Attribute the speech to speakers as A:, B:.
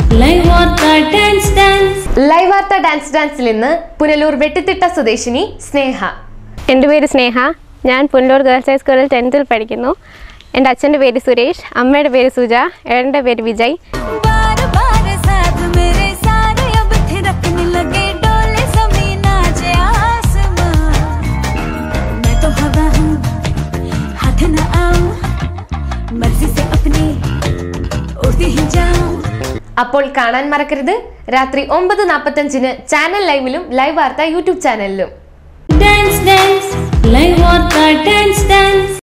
A: live വാർത്ത dance dance
B: live വാർത്ത dance ഡാൻസിൽ ഇന്ന് പുനലൂർ വെട്ടിത്തിട്ട സ്വദേശിനി സ്നേഹ
C: എൻ്റെ പേര് സ്നേഹ ഞാൻ പുനലൂർ ഗേൾസ് ഹൈസ്കൂളിൽ ടെൻത്തിൽ പഠിക്കുന്നു എൻ്റെ അച്ഛൻ്റെ പേര് സുരേഷ് അമ്മയുടെ പേര് സുജ ഏട്ടൻ്റെ പേര് വിജയ്
D: बार बार साथ मेरे सारे अब थिरकने लगे डोले जमीन नाचे आसमां मैं तो हवा हूँ हाथ न आऊं मर्जी से अपनी उड़ती ही जाऊं
B: അപ്പോൾ കാണാൻ മറക്കരുത് രാത്രി ഒമ്പത് നാൽപ്പത്തഞ്ചിന് ചാനൽ ലൈവിലും ലൈവ് വാർത്ത യൂട്യൂബ് ചാനലിലും
A: ഡാൻസ് ഡാൻസ് ലൈവ് വാർത്ത ഡാൻസ് ഡാൻസ്